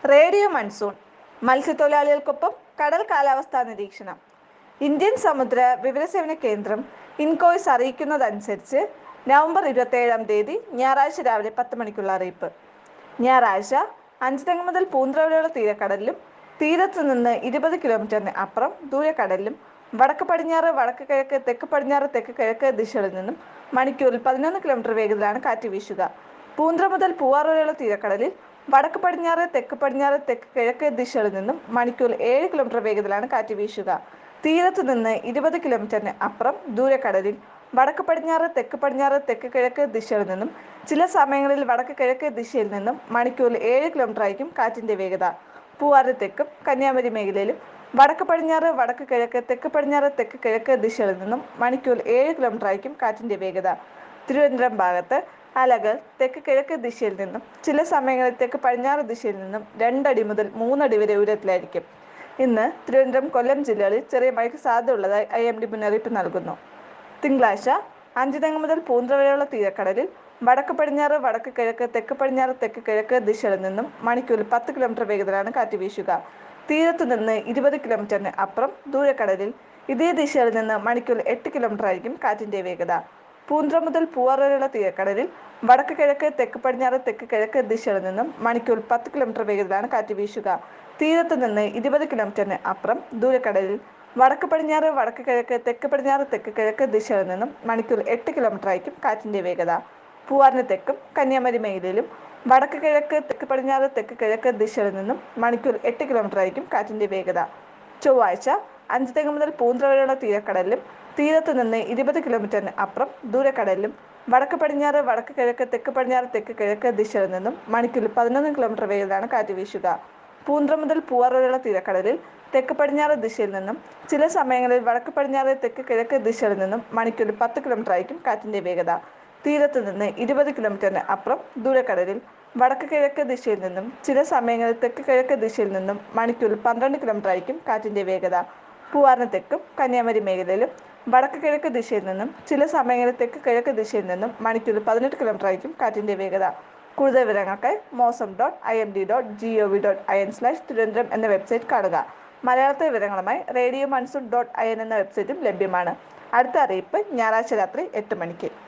radio monsoon മത്സ്യത്തൊഴിലാളികൾക്കൊപ്പം കടൽ കാലാവസ്ഥാ നിരീക്ഷണം ഇന്ത്യൻ സമുദ്ര വിവരസേവന കേന്ദ്രം ഇൻകോയ്സ് അറിയിക്കുന്നതനുസരിച്ച് നവംബർ ഇരുപത്തേഴാം തീയതി ഞായറാഴ്ച രാവിലെ പത്ത് മണിക്കുള്ള അറിയിപ്പ് ഞായറാഴ്ച അഞ്ചുതെങ്ങ് മുതൽ പൂന്തറ വരെയുള്ള തീരക്കടലിലും തീരത്ത് നിന്ന് ഇരുപത് കിലോമീറ്ററിന് അപ്പുറം ദൂരക്കടലിലും വടക്ക് പടിഞ്ഞാറ് വടക്ക് കിഴക്ക് തെക്ക് പടിഞ്ഞാറ് തെക്ക് കിഴക്ക് ദിശകളിൽ നിന്നും മണിക്കൂറിൽ പതിനൊന്ന് കിലോമീറ്റർ വേഗത്തിലാണ് കാറ്റ് വീശുക പൂന്തറ മുതൽ പൂവാർ വരെയുള്ള തീരക്കടലിൽ വടക്ക് പടിഞ്ഞാറ് തെക്ക് പടിഞ്ഞാറ് തെക്ക് കിഴക്ക് ദിശകളിൽ നിന്നും മണിക്കൂറിൽ ഏഴ് കിലോമീറ്റർ വേഗത്തിലാണ് കാറ്റ് വീശുക തീരത്ത് നിന്ന് ഇരുപത് കിലോമീറ്ററിന് അപ്പുറം ദൂരക്കടലിൽ വടക്ക് പടിഞ്ഞാറ് തെക്ക് പടിഞ്ഞാറ് തെക്ക് കിഴക്ക് ദിശകളിൽ നിന്നും ചില സമയങ്ങളിൽ വടക്ക് കിഴക്ക് ദിശയിൽ നിന്നും മണിക്കൂറിൽ ഏഴ് കിലോമീറ്റർ ആയിരിക്കും കാറ്റിന്റെ വേഗത പൂവാറ് തെക്കും കന്യാകുമാരി മേഖലയിലും വടക്ക് പടിഞ്ഞാറ് വടക്ക് കിഴക്ക് തെക്ക് പടിഞ്ഞാറ് തെക്ക് കിഴക്ക് ദിശകളിൽ നിന്നും മണിക്കൂറിൽ ഏഴ് കിലോമീറ്റർ ആയിരിക്കും കാറ്റിന്റെ വേഗത തിരുവനന്തപുരം ഭാഗത്ത് അലകൾ തെക്ക് കിഴക്ക് ദിശയിൽ നിന്നും ചില സമയങ്ങളിൽ തെക്ക് പടിഞ്ഞാറ് ദിശയിൽ നിന്നും രണ്ടടി മുതൽ മൂന്നടി വരെ ഉയരത്തിലായിരിക്കും ഇന്ന് തിരുവനന്തപുരം കൊല്ലം ജില്ലകളിൽ ചെറിയ മഴയ്ക്ക് സാധ്യതയുള്ളതായി ഐ എം ഡി മുന്നറിയിപ്പ് നൽകുന്നു തിങ്കളാഴ്ച അഞ്ചുതെങ്ങ് മുതൽ പൂന്തറ വരെയുള്ള തീരക്കടലിൽ വടക്ക് പടിഞ്ഞാറ് വടക്ക് കിഴക്ക് തെക്ക് പടിഞ്ഞാറ് തെക്ക് കിഴക്ക് ദിശകളിൽ നിന്നും മണിക്കൂറിൽ പത്ത് കിലോമീറ്റർ വേഗത്തിലാണ് കാറ്റ് വീശുക തീരത്തു നിന്ന് ഇരുപത് കിലോമീറ്ററിന് അപ്പുറം ദൂരക്കടലിൽ ഇതേ ദിശയിൽ നിന്ന് മണിക്കൂറിൽ എട്ട് കിലോമീറ്റർ ആയിരിക്കും കാറ്റിന്റെ വേഗത പൂന്തറ മുതൽ പൂവാർ വരെയുള്ള തീരക്കടലിൽ വടക്ക് കിഴക്ക് തെക്ക് പടിഞ്ഞാറ് തെക്ക് കിഴക്ക് ദിശകളിൽ നിന്നും മണിക്കൂറിൽ പത്ത് കിലോമീറ്റർ വേഗത്തിലാണ് കാറ്റ് വീശുക തീരത്ത് നിന്ന് ഇരുപത് കിലോമീറ്ററിന് അപ്പുറം ദൂരക്കടലിൽ വടക്ക് പടിഞ്ഞാറ് വടക്ക് കിഴക്ക് തെക്ക് പടിഞ്ഞാറ് തെക്ക് കിഴക്ക് ദിശകളിൽ നിന്നും മണിക്കൂറിൽ എട്ട് കിലോമീറ്റർ ആയിരിക്കും കാറ്റിന്റെ വേഗത പൂവാറിന് തെക്കും കന്യാകുമാരി മേഖലയിലും വടക്ക് കിഴക്ക് തെക്ക് പടിഞ്ഞാറ് തെക്ക് കിഴക്ക് ദിശകളിൽ നിന്നും മണിക്കൂർ എട്ട് കിലോമീറ്റർ ആയിരിക്കും കാറ്റിന്റെ വേഗത ചൊവ്വാഴ്ച അഞ്ച് തെങ്ങ് മുതൽ പൂന്തറ വരെയുള്ള തീരക്കടലിലും തീരത്ത് നിന്ന് ഇരുപത് കിലോമീറ്ററിന് അപ്പുറം ദൂരക്കടലിലും വടക്ക് പടിഞ്ഞാറ് വടക്ക് കിഴക്ക് തെക്ക് പടിഞ്ഞാറ് തെക്ക് കിഴക്ക് ദിശയിൽ നിന്നും മണിക്കൂറിൽ പതിനൊന്ന് കിലോമീറ്റർ വേഗത്തിലാണ് കാറ്റ് വീശുക പൂന്തറ മുതൽ പൂവാർ വരെയുള്ള തീരക്കടലിൽ തെക്ക് പടിഞ്ഞാറ് ദിശയിൽ നിന്നും ചില സമയങ്ങളിൽ വടക്ക് പടിഞ്ഞാറ് തെക്ക് കിഴക്ക് ദിശയിൽ നിന്നും മണിക്കൂറിൽ പത്ത് കിലോമീറ്റർ ആയിരിക്കും കാറ്റിന്റെ വേഗത തീരത്ത് നിന്ന് ഇരുപത് കിലോമീറ്ററിന് അപ്പുറം ദൂരക്കടലിൽ വടക്ക് കിഴക്ക് ദിശയിൽ നിന്നും ചില സമയങ്ങളിൽ തെക്ക് കിഴക്ക് ദിശയിൽ നിന്നും മണിക്കൂറിൽ പന്ത്രണ്ട് കിലോമീറ്റർ ആയിരിക്കും കാറ്റിന്റെ വേഗത പൂവാറിന് തെക്കും കന്യാകുമാരി മേഖലയിലും വടക്ക് കിഴക്ക് ദിശയിൽ നിന്നും ചില സമയങ്ങളിൽ തെക്ക് കിഴക്ക് ദിശയിൽ നിന്നും മണിക്കൂറിൽ പതിനെട്ട് കിലോമീറ്റർ ആയിരിക്കും കാറ്റിന്റെ വേഗത കൂടുതൽ വിവരങ്ങൾക്കായി Mausam dot I M D dot G O V dot I N slash Thiruvananthapuram എന്ന വെബ്സൈറ്റ് കാണുക മലയാളത്തെ വിവരങ്ങളുമായി radio monsoon dot I N എന്ന വെബ്സൈറ്റും ലഭ്യമാണ് അടുത്ത അറിയിപ്പ് ഞായറാഴ്ച രാത്രി എട്ട് മണിക്ക്